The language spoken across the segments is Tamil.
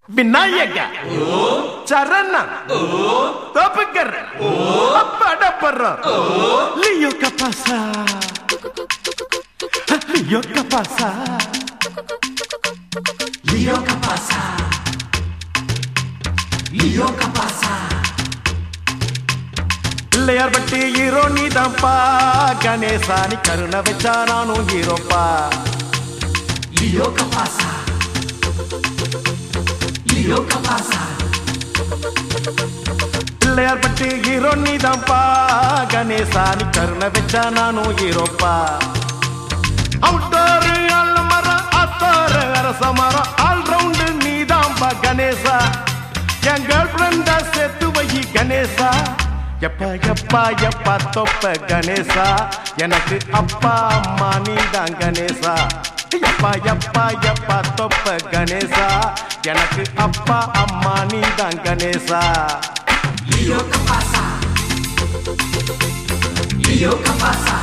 விநாயக சரண தோப்புக்கர் படப்படுற லியோ கபாசா லியோ கபாசா Leo que pasa? Leo que pasa? Pillaiyar பட்டி ஹீரோ நீதான்ப்பா கணேசா நீ கருணை வச்சா நானும் ஹீரோப்பா Leo que pasa? Leo que pasa? Pillaiyar பட்டி ஹீரோ நீதான்ப்பா கணேசா நீ கருணை வச்சா நானும் ஹீரோப்பா அவுட்டோரு அல்மரம் அத்தோரு அரச மரம் ஆல் ரவுண்டு நீதான்பா கணேசா என் கேர்ள் ஃப்ரெண்டா சேர்த்து வை கணேசா எப்பா எப்பா எப்பா தொப்ப கணேசா எனக்கு அப்பா அம்மா நீதான் கணேசா எப்பா எப்பா எப்பா தொப்ப கணேசா எனக்கு அப்பா அம்மா நீதான் Ganesha Leo que pasa? Leo que pasa?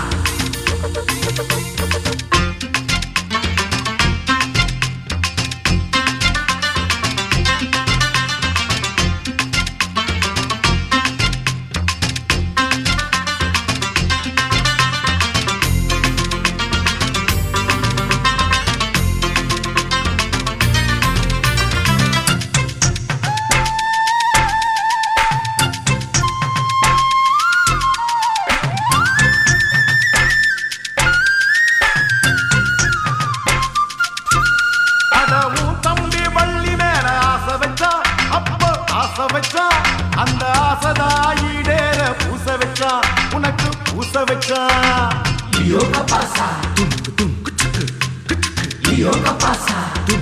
அடவும் தம்பி வள்ளி மேல ஆசை வச்சா அப்போ ஆசை வச்சா அந்த ஆசைதாயிடேற பூச வச்சா உனக்கு பூச வச்சா Leo que pasa? Leo que pasa?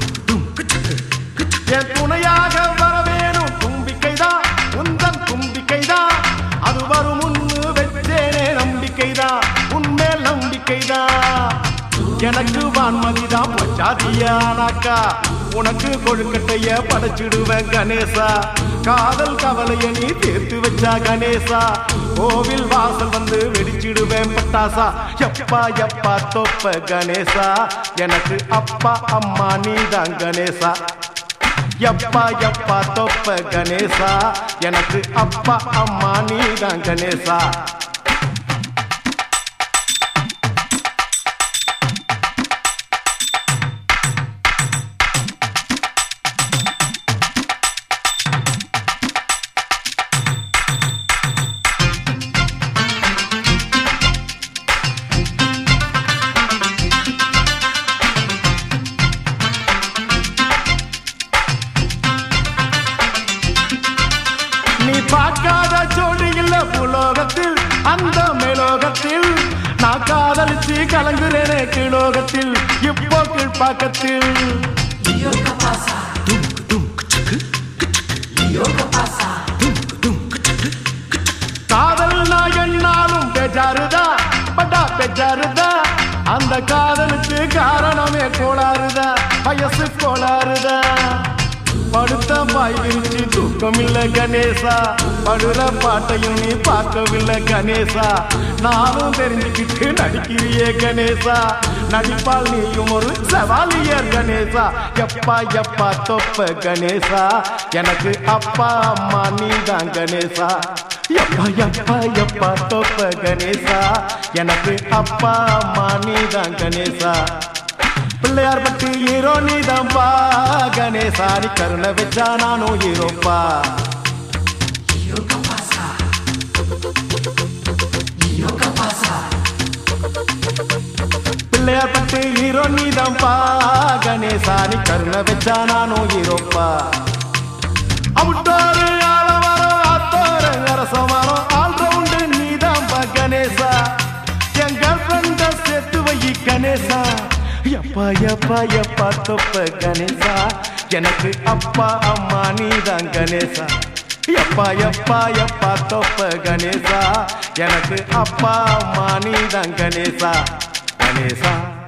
என் துணையாக வர வேணும் தும்பிக்கைதான் உந்தன் தும்பிக்கைதான் அது வரும் முன்னு வச்சேனே நம்பிக்கைதான் உன்மேல் நம்பிக்கைதான் எனக்கு வான்மதிதான் பச்சாதியானாக்கா உனக்கு கொழுக்கட்டைய படைச்சிடுவேன் கணேசா காதல் கவலைய நீ தீர்த்து வச்சா கணேசா கோவில் வாசல் வந்து வெடிச்சிடுவேன் பட்டாசா எப்பா எப்பா தொப்ப கணேசா எனக்கு அப்பா அம்மா நீதான் கணேசா எப்பா எப்பா தொப்ப கணேசா எனக்கு அப்பா அம்மா நீதான் கணேசா நீ பார்க்காத ஜோடி இல்ல புலோகத்தில் அந்த மேலோகத்தில் நான் காதலிச்சு கலங்குறேனே கீழோகத்தில் இப்போ கீழ்ப்பாக்கத்தில் Leo que pasa? Leo que pasa? காதல் நான் என்னாலும் பேச்சாருதா பட்டா பேச்சாருதா அந்த காதலுக்கு காரணமே கோளாறுதா வயசு கோளாறுதா படுத்த பாய் விரிச்சு தூக்கம் இல்ல கணேசா படுற பாட்டையும் நீ பார்க்கவில்லை கணேசா நானும் தெரிஞ்சுக்கிட்டு நடிக்கிறியே கணேசா நடிப்பால் நீயும் ஒரு சவாலியர் கணேசா எப்பா எப்பா தொப்ப கணேசா எனக்கு அப்பா அம்மா நீதான் கணேசா எப்பா எப்பா எப்பா தொப்ப கணேசா எனக்கு அப்பா அம்மா நீதான் கணேசா பிள்ளையார் பட்டி ஹீரோ நீதான்பா கணேசா நீ கருணை வச்சா நானும் ஹீரோப்பா Leo que pasa? Leo que pasa? Pillaiyar பட்டி ஹீரோ நீதான்பா கணேசா நீ கருணை வச்சா நானும் ஹீரோப்பா அவுட்டோரு ஆலமரம் அத்தோரு அரசமரம் ஆல் ரவுண்டு நீதான்பா கணேசா என் கேர்ள் ஃப்ரெண்ட சேர்த்து வை கணேசா எப்பா எப்பா எப்பா தொப்ப கணேசா எனக்கு அப்பா அம்மா நீதான் கணேசா எப்பா எப்பா எப்பா தொப்ப கணேசா எனக்கு அப்பா அம்மா நீதான் கணேசா கணேசா